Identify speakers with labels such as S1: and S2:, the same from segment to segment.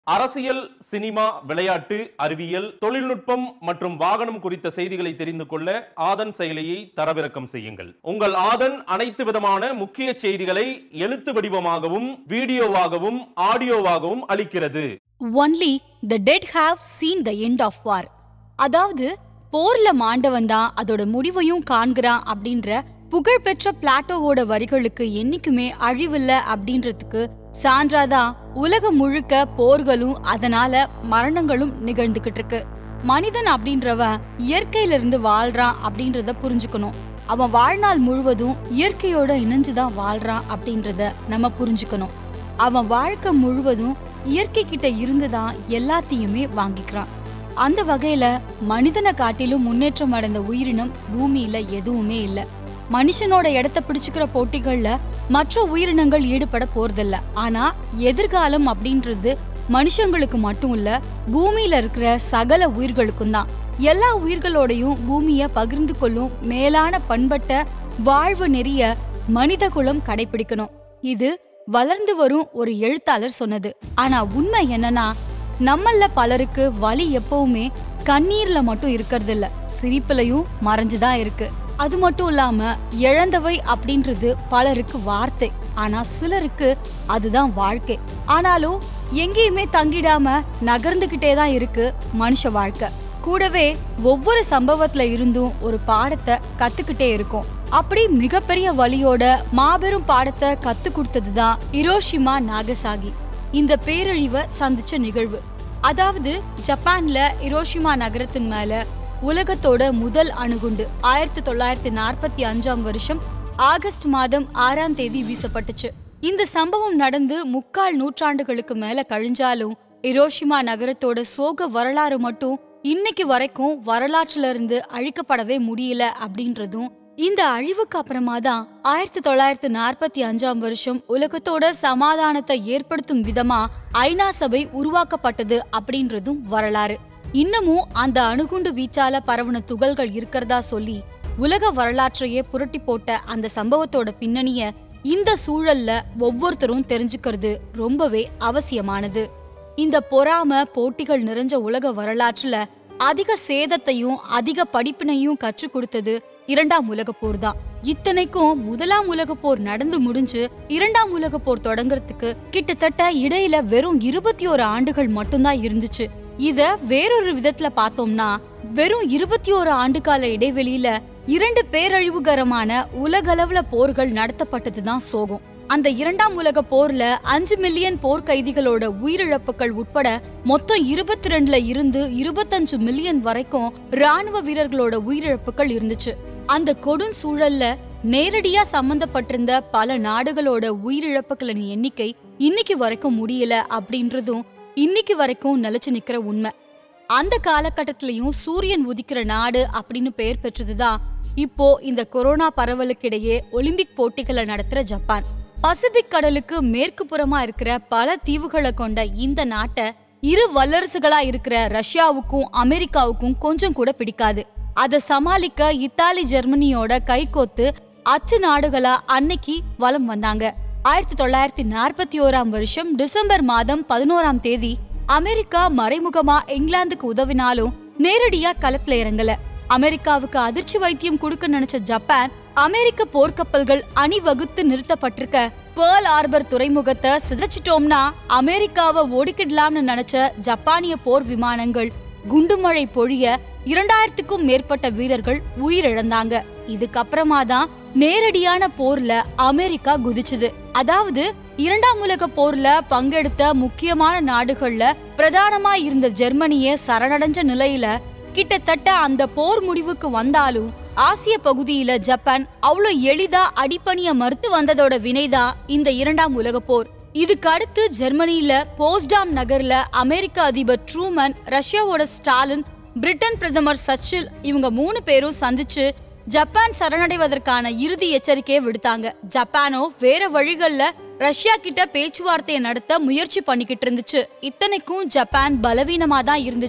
S1: அரசியல் சினிமா விளையாட்டு அறிவியல் தொழில்நுட்பம் மற்றும் வாகனம் குறித்த செய்திகளை தெரிந்து கொள்ள ஆதன் செயலியை தரவிறக்கம் செய்யுங்கள் உங்கள் ஆதன் அனைத்து விதமான முக்கிய செய்திகளை எழுத்து வடிவமாகவும் வீடியோவாகவும் ஆடியோவாகவும் அளிக்கிறது
S2: only the dead have seen the end of war அதாவது போர்ல மாண்டவன் தான் அதோட முடிவையும் காண்கிறான் அப்படின்ற புகழ்பெற்ற பிளாட்டோவோட வரிகளுக்கு என்னைக்குமே அழிவில்ல அப்படின்றதுக்கு சான்றாதான் உலகம் முழுக்க போர்களும் அதனால மரணங்களும் நிகழ்ந்துகிட்டு இருக்கு மனிதன் அப்படின்றவன் இயற்கையில இருந்து வாழ்றான் அப்படின்றத புரிஞ்சுக்கணும் அவன் வாழ்நாள் முழுவதும் இயற்கையோட இணைஞ்சுதான் வாழ்றான் அப்படின்றத நம்ம புரிஞ்சுக்கணும் அவன் வாழ்க்கை முழுவதும் இயற்கை கிட்ட இருந்துதான் எல்லாத்தையுமே வாங்கிக்கிறான் அந்த வகையில மனிதனை காட்டிலும் முன்னேற்றம் அடைந்த உயிரினம் பூமியில எதுவுமே இல்ல மனுஷனோட இடத்த பிடிச்சுக்கிற போட்டிகள்ல மற்ற உயிரினங்கள் ஈடுபட போறதில்ல ஆனா எதிர்காலம் அப்படின்றது மனுஷங்களுக்கு மட்டும் இல்ல பூமியில இருக்கிற சகல உயிர்களுக்கும் தான் எல்லா உயிர்களோடையும் பூமிய பகிர்ந்து கொள்ளும் மேலான பண்பட்ட வாழ்வு நெறிய மனித குலம் கடைபிடிக்கணும் இது வளர்ந்து வரும் ஒரு எழுத்தாளர் சொன்னது ஆனா உண்மை என்னன்னா நம்மள பலருக்கு வலி எப்பவுமே கண்ணீர்ல மட்டும் இருக்கறது இல்ல சிரிப்புலயும் மறைஞ்சுதான் இருக்கு அது மட்டும் இல்லாம இழந்தவை அப்படின்றது பலருக்கு வார்த்தை ஆனா சிலருக்கு அதுதான் வாழ்க்கை ஆனாலும் எங்கேயுமே தங்கிடாம நகர்ந்துகிட்டே தான் இருக்கு மனுஷ வாழ்க்கை கூடவே ஒவ்வொரு சம்பவத்துல இருந்தும் ஒரு பாடத்தை கத்துக்கிட்டே இருக்கும் அப்படி மிகப்பெரிய வழியோட மாபெரும் பாடத்தை கத்து கொடுத்ததுதான் இரோஷிமா நாகசாகி இந்த பேரழிவை சந்திச்ச நிகழ்வு அதாவது ஜப்பான்ல இரோஷிமா நகரத்தின் மேல உலகத்தோட முதல் அணுகுண்டு ஆயிரத்தி தொள்ளாயிரத்தி நாற்பத்தி அஞ்சாம் வருஷம் ஆகஸ்ட் மாதம் ஆறாம் தேதி வீசப்பட்டுச்சு இந்த சம்பவம் நடந்து முக்கால் நூற்றாண்டுகளுக்கு மேல கழிஞ்சாலும் இரோஷிமா நகரத்தோட சோக வரலாறு மட்டும் இன்னைக்கு வரைக்கும் வரலாற்றுல இருந்து அழிக்கப்படவே முடியல அப்படின்றதும் இந்த அழிவுக்கு அப்புறமா தான் ஆயிரத்தி தொள்ளாயிரத்தி நாற்பத்தி அஞ்சாம் வருஷம் உலகத்தோட சமாதானத்தை ஏற்படுத்தும் விதமா ஐநா சபை உருவாக்கப்பட்டது அப்படின்றதும் வரலாறு இன்னமும் அந்த அணுகுண்டு வீச்சால பரவுன துகள்கள் இருக்கிறதா சொல்லி உலக வரலாற்றையே புரட்டி போட்ட அந்த சம்பவத்தோட பின்னணிய இந்த சூழல்ல ஒவ்வொருத்தரும் தெரிஞ்சுக்கிறது ரொம்பவே அவசியமானது இந்த பொறாம போட்டிகள் நிறைஞ்ச உலக வரலாற்றுல அதிக சேதத்தையும் அதிக படிப்பினையும் கற்றுக் கொடுத்தது இரண்டாம் உலகப் போர் தான் இத்தனைக்கும் முதலாம் உலகப் போர் நடந்து முடிஞ்சு இரண்டாம் உலகப் போர் தொடங்குறதுக்கு கிட்டத்தட்ட இடையில வெறும் இருபத்தி ஓரு ஆண்டுகள் மட்டும்தான் இருந்துச்சு இத வேறொரு விதத்துல பார்த்தோம்னா வெறும் இருபத்தி ஓரு ஆண்டுகால இடைவெளியில இரண்டு பேரழிவுகரமான உலகளவுல போர்கள் நடத்தப்பட்டதுதான் சோகம் அந்த இரண்டாம் உலக போர்ல அஞ்சு மில்லியன் போர் கைதிகளோட உயிரிழப்புகள் உட்பட மொத்தம் இருபத்தி ரெண்டுல இருந்து இருபத்தஞ்சு மில்லியன் வரைக்கும் ராணுவ வீரர்களோட உயிரிழப்புகள் இருந்துச்சு அந்த கொடும் சூழல்ல நேரடியா சம்பந்தப்பட்டிருந்த பல நாடுகளோட உயிரிழப்புகளின் எண்ணிக்கை இன்னைக்கு வரைக்கும் முடியல அப்படின்றதும் இன்னைக்கு வரைக்கும் நிலைச்சு நிக்கிற உண்மை அந்த காலகட்டத்திலயும் சூரியன் உதிக்கிற நாடு அப்படின்னு பெயர் பெற்றதுதான் இப்போ இந்த கொரோனா பரவலுக்கிடையே ஒலிம்பிக் போட்டிகளை நடத்துற ஜப்பான் பசிபிக் கடலுக்கு மேற்கு புறமா இருக்கிற பல தீவுகளை கொண்ட இந்த நாட்டை இரு வல்லரசுகளா இருக்கிற ரஷ்யாவுக்கும் அமெரிக்காவுக்கும் கொஞ்சம் கூட பிடிக்காது அதை சமாளிக்க இத்தாலி ஜெர்மனியோட கைகோத்து அச்சு நாடுகளா அன்னைக்கு வலம் வந்தாங்க ஆயிரத்தி தொள்ளாயிரத்தி நாற்பத்தி ஓராம் வருஷம் டிசம்பர் மாதம் பதினோராம் தேதி அமெரிக்கா மறைமுகமா இங்கிலாந்துக்கு உதவினாலும் நேரடியா களத்துல இறங்கல அமெரிக்காவுக்கு அதிர்ச்சி வைத்தியம் கொடுக்க நினைச்ச ஜப்பான் அமெரிக்க போர்க்கப்பல்கள் அணிவகுத்து நிறுத்தப்பட்டிருக்க பேர்ல் ஆர்பர் துறைமுகத்தை சிதைச்சிட்டோம்னா அமெரிக்காவை ஓடிக்கிடலாம்னு நினைச்ச ஜப்பானிய போர் விமானங்கள் குண்டுமழை பொழிய இரண்டாயிரத்துக்கும் மேற்பட்ட வீரர்கள் உயிரிழந்தாங்க இதுக்கப்புறமா தான் நேரடியான போர்ல அமெரிக்கா குதிச்சுது அதாவது இரண்டாம் உலக போர்ல பங்கெடுத்த முக்கியமான நாடுகள்ல பிரதானமா இருந்த ஜெர்மனிய சரணடைஞ்ச நிலையில கிட்டத்தட்ட அந்த போர் முடிவுக்கு வந்தாலும் ஆசிய பகுதியில ஜப்பான் அவ்வளவு எளிதா அடிப்பணிய மறுத்து வந்ததோட வினைதான் இந்த இரண்டாம் உலக போர் இதுக்கு அடுத்து ஜெர்மனியில போஸ்டாம் நகர்ல அமெரிக்க அதிபர் ட்ரூமன் ரஷ்யாவோட ஸ்டாலின் பிரிட்டன் பிரதமர் சச்சில் இவங்க மூணு பேரும் சந்திச்சு ஜப்பான் சரணடைவதற்கான இறுதி எச்சரிக்கையை விடுத்தாங்க ஜப்பானோ வேற வழிகள்ல ரஷ்யா கிட்ட பேச்சுவார்த்தையை நடத்த முயற்சி பண்ணிக்கிட்டு இருந்துச்சு இத்தனைக்கும் ஜப்பான் பலவீனமா தான் இருந்துச்சு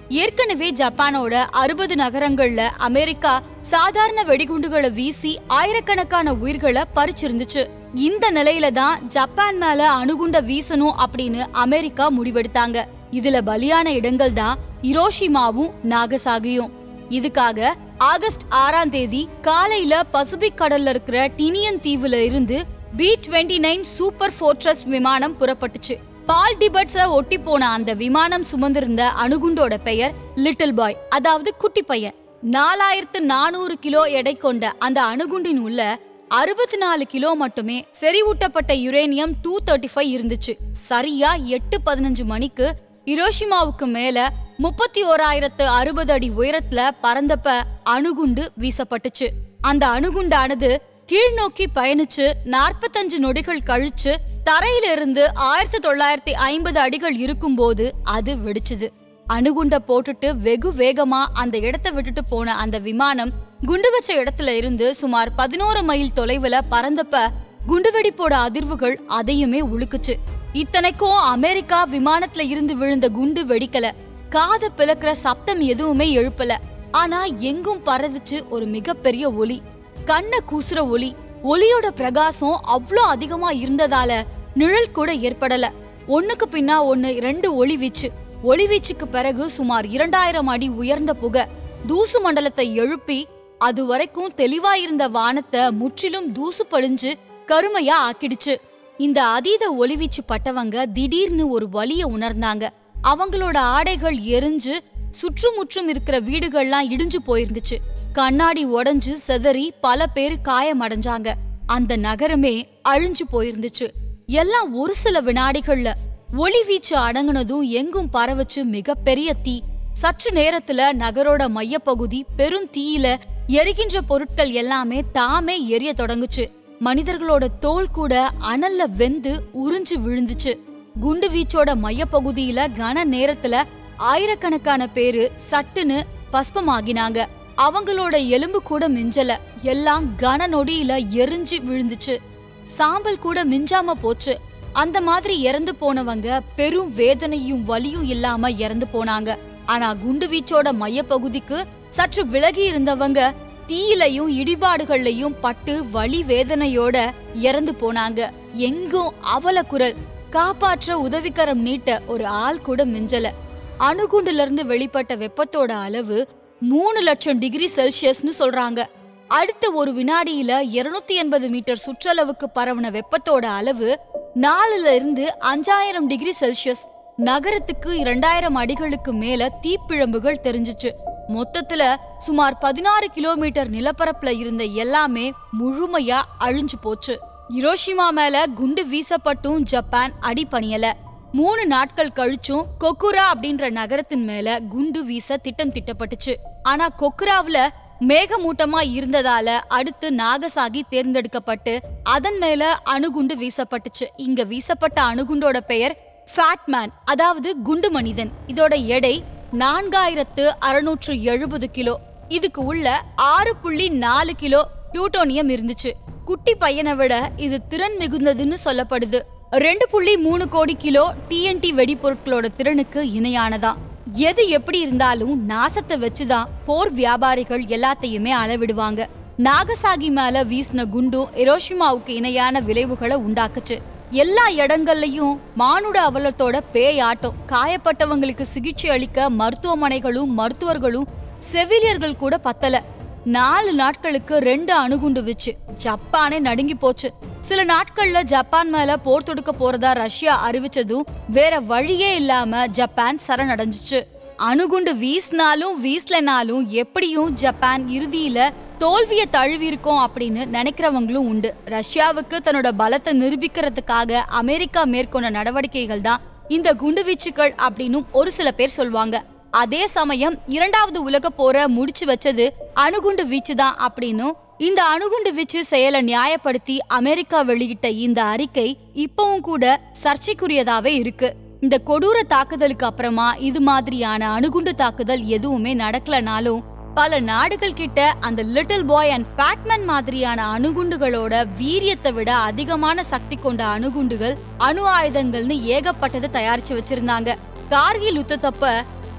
S2: ஏற்கனவே ஜப்பானோட அறுபது நகரங்கள்ல அமெரிக்கா சாதாரண வெடிகுண்டுகளை வீசி ஆயிரக்கணக்கான உயிர்களை பறிச்சிருந்துச்சு இந்த நிலையில தான் ஜப்பான் மேல அணுகுண்ட வீசணும் அப்படின்னு அமெரிக்கா முடிவெடுத்தாங்க இதுல பலியான இடங்கள் தான் இரோஷிமாவும் நாகசாகியும் இதுக்காக ஆகஸ்ட் ஆறாம் தேதி காலையில பசிபிக் கடல்ல இருக்கிற டினியன் தீவுல இருந்து B twenty nine Superfortress விமானம் புறப்பட்டுச்சு பால் டிபட்ஸ ஒட்டி போன அந்த விமானம் சுமந்திருந்த அணுகுண்டோட பெயர் லிட்டில் பாய் அதாவது குட்டி பையன் நாலாயிரத்து நானூறு கிலோ எடை கொண்ட அந்த அணுகுண்டின் உள்ள அறுபத்தி நாலு கிலோ மட்டுமே செறிவூட்டப்பட்ட யுரேனியம் டூ தேர்ட்டி ஃபைவ் இருந்துச்சு சரியா எட்டு பதினஞ்சு மணிக்கு இரோஷிமாவுக்கு மேல முப்பத்தி ஓராயிரத்து அறுபது அடி உயரத்துல பறந்தப்ப அணுகுண்டு வீசப்பட்டுச்சு அந்த அணுகுண்டானது கீழ்நோக்கி பயணிச்சு நாற்பத்தஞ்சு நொடிகள் கழிச்சு தரையிலிருந்து ஆயிரத்தி தொள்ளாயிரத்தி ஐம்பது அடிகள் இருக்கும்போது அது வெடிச்சுது அணுகுண்ட போட்டுட்டு வெகு வேகமா அந்த இடத்தை விட்டுட்டு போன அந்த விமானம் குண்டு வச்ச இடத்துல இருந்து சுமார் பதினோரு மைல் தொலைவுல பறந்தப்ப குண்டுவெடிப்போட அதிர்வுகள் அதையுமே உழுக்குச்சு இத்தனைக்கும் அமெரிக்கா விமானத்துல இருந்து விழுந்த குண்டு வெடிக்கல காத பிளக்குற சப்தம் எதுவுமே எழுப்பல ஆனா எங்கும் பரவிச்சு ஒரு மிகப்பெரிய ஒலி கண்ண கூசுற ஒலி ஒலியோட பிரகாசம் அவ்ளோ அதிகமா இருந்ததால நிழல் கூட ஏற்படல ஒண்ணுக்கு பின்னா ஒண்ணு ரெண்டு ஒளி வீச்சு ஒளி வீச்சுக்கு பிறகு சுமார் இரண்டாயிரம் அடி உயர்ந்த புகை தூசு மண்டலத்தை எழுப்பி அது வரைக்கும் தெளிவா இருந்த வானத்தை முற்றிலும் தூசு படிஞ்சு கருமையா ஆக்கிடுச்சு இந்த அதீத ஒளிவீச்சு பட்டவங்க திடீர்னு ஒரு வலிய உணர்ந்தாங்க அவங்களோட ஆடைகள் எரிஞ்சு சுற்றுமுற்றும் இருக்கிற வீடுகள்லாம் இடிஞ்சு போயிருந்துச்சு கண்ணாடி உடைஞ்சு செதறி பல பேர் காயமடைஞ்சாங்க அந்த நகரமே அழிஞ்சு போயிருந்துச்சு எல்லாம் ஒரு சில வினாடிகள்ல ஒளி வீச்சு அடங்குனதும் எங்கும் பரவச்சு மிகப்பெரிய தீ சற்று நேரத்துல நகரோட மையப்பகுதி பெரும் தீயில எரிகின்ற பொருட்கள் எல்லாமே தாமே எரிய தொடங்குச்சு மனிதர்களோட தோல் கூட அனல்ல வெந்து உறிஞ்சு விழுந்துச்சு குண்டு வீச்சோட மையப்பகுதியில கன நேரத்துல ஆயிரக்கணக்கான பேரு சட்டுன்னு பஸ்பமாகினாங்க அவங்களோட எலும்பு கூட மிஞ்சல எல்லாம் கன நொடியில எரிஞ்சு விழுந்துச்சு சாம்பல் கூட மிஞ்சாம போச்சு அந்த மாதிரி இறந்து போனவங்க பெரும் வேதனையும் வலியும் இல்லாம இறந்து போனாங்க ஆனா குண்டு வீச்சோட மையப்பகுதிக்கு சற்று விலகி இருந்தவங்க தீயிலையும் இடிபாடுகள்லையும் பட்டு வலி வேதனையோட இறந்து போனாங்க எங்கும் அவல குரல் காப்பாற்ற உதவிக்கரம் நீட்ட ஒரு ஆள் கூட மிஞ்சல அணுகுண்டுல இருந்து வெளிப்பட்ட வெப்பத்தோட அளவு மூணு லட்சம் டிகிரி செல்சியஸ்னு சொல்றாங்க அடுத்த ஒரு வினாடியில 280 எண்பது மீட்டர் சுற்றளவுக்கு பரவுன வெப்பத்தோட அளவு நாலுல இருந்து அஞ்சாயிரம் டிகிரி செல்சியஸ் நகரத்துக்கு இரண்டாயிரம் அடிகளுக்கு மேல தீப்பிழம்புகள் தெரிஞ்சுச்சு மொத்தத்துல சுமார் பதினாறு கிலோமீட்டர் நிலப்பரப்புல இருந்த எல்லாமே முழுமையா அழிஞ்சு போச்சு இரோஷிமா மேல குண்டு வீசப்பட்டும் ஜப்பான் அடி பணியல மூணு நாட்கள் கழிச்சும் கொக்குரா அப்படின்ற நகரத்தின் மேல குண்டு வீச திட்டம் திட்டப்பட்டுச்சு ஆனா கொக்குராவுல மேகமூட்டமா இருந்ததால அடுத்து நாகசாகி தேர்ந்தெடுக்கப்பட்டு அதன் மேல அணுகுண்டு வீசப்பட்டுச்சு இங்க வீசப்பட்ட அணுகுண்டோட பெயர் ஃபேட்மேன் அதாவது குண்டு மனிதன் இதோட எடை நான்காயிரத்து அறுநூற்று எழுபது கிலோ இதுக்கு உள்ள ஆறு புள்ளி நாலு கிலோ பிளூட்டோனியம் இருந்துச்சு குட்டி பையனை விட இது திறன் மிகுந்ததுன்னு சொல்லப்படுது ரெண்டு புள்ளி மூணு கோடி கிலோ டிஎன்டி வெடிபொருட்களோட திறனுக்கு இணையானதாம் எது எப்படி இருந்தாலும் நாசத்தை வச்சுதான் போர் வியாபாரிகள் எல்லாத்தையுமே அளவிடுவாங்க நாகசாகி மேல வீசின குண்டும் எரோஷிமாவுக்கு இணையான விளைவுகளை உண்டாக்குச்சு எல்லா இடங்கள்லயும் மானுட அவலத்தோட பேயாட்டம் காயப்பட்டவங்களுக்கு சிகிச்சை அளிக்க மருத்துவமனைகளும் மருத்துவர்களும் செவிலியர்கள் கூட பத்தல நாலு நாட்களுக்கு ரெண்டு அணுகுண்டு வச்சு ஜப்பானே நடுங்கி போச்சு சில நாட்கள்ல ஜப்பான் மேல போர் தொடுக்க போறதா ரஷ்யா அறிவிச்சதும் வேற வழியே இல்லாம ஜப்பான் சரணடைஞ்சிச்சு அணுகுண்டு வீசினாலும் வீசலனாலும் எப்படியும் ஜப்பான் இறுதியில தோல்விய தழுவிருக்கோம் அப்படின்னு நினைக்கிறவங்களும் உண்டு ரஷ்யாவுக்கு தன்னோட பலத்தை நிரூபிக்கிறதுக்காக அமெரிக்கா மேற்கொண்ட நடவடிக்கைகள் தான் இந்த குண்டுவீச்சுகள் அப்படின்னும் ஒரு சில பேர் சொல்வாங்க அதே சமயம் இரண்டாவது உலக போரை முடிச்சு வச்சது அணுகுண்டு வீச்சு தான் அப்படின்னும் இந்த அணுகுண்டு வீச்சு செயலை நியாயப்படுத்தி அமெரிக்கா வெளியிட்ட இந்த அறிக்கை இப்பவும் கூட சர்ச்சைக்குரியதாவே இருக்கு இந்த கொடூர தாக்குதலுக்கு அப்புறமா இது மாதிரியான அணுகுண்டு தாக்குதல் எதுவுமே நடக்கலனாலும் பல நாடுகள் கிட்ட அந்த லிட்டில் பாய் அண்ட் பேட்மேன் மாதிரியான அணுகுண்டுகளோட வீரியத்தை விட அதிகமான சக்தி கொண்ட அணுகுண்டுகள் அணு ஆயுதங்கள்னு ஏகப்பட்டதை தயாரிச்சு வச்சிருந்தாங்க கார்கில் யுத்தத்தப்ப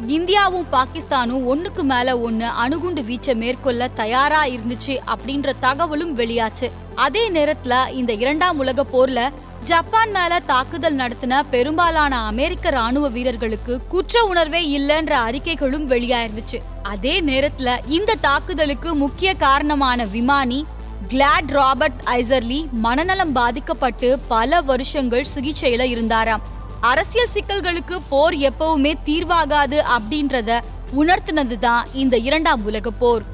S2: இந்தியாவும் பாகிஸ்தானும் ஒண்ணுக்கு மேல ஒண்ணு அணுகுண்டு வீச்ச மேற்கொள்ள தயாரா இருந்துச்சு அப்படின்ற தகவலும் வெளியாச்சு அதே நேரத்துல இந்த இரண்டாம் உலக போர்ல ஜப்பான் மேல தாக்குதல் நடத்தின பெரும்பாலான அமெரிக்க ராணுவ வீரர்களுக்கு குற்ற உணர்வே இல்லைன்ற அறிக்கைகளும் வெளியாயிருந்துச்சு அதே நேரத்துல இந்த தாக்குதலுக்கு முக்கிய காரணமான விமானி கிளாட் ராபர்ட் ஐசர்லி மனநலம் பாதிக்கப்பட்டு பல வருஷங்கள் சிகிச்சையில இருந்தாராம் அரசியல் சிக்கல்களுக்கு போர் எப்பவுமே தீர்வாகாது அப்படின்றத உணர்த்தினதுதான் இந்த இரண்டாம் உலக போர்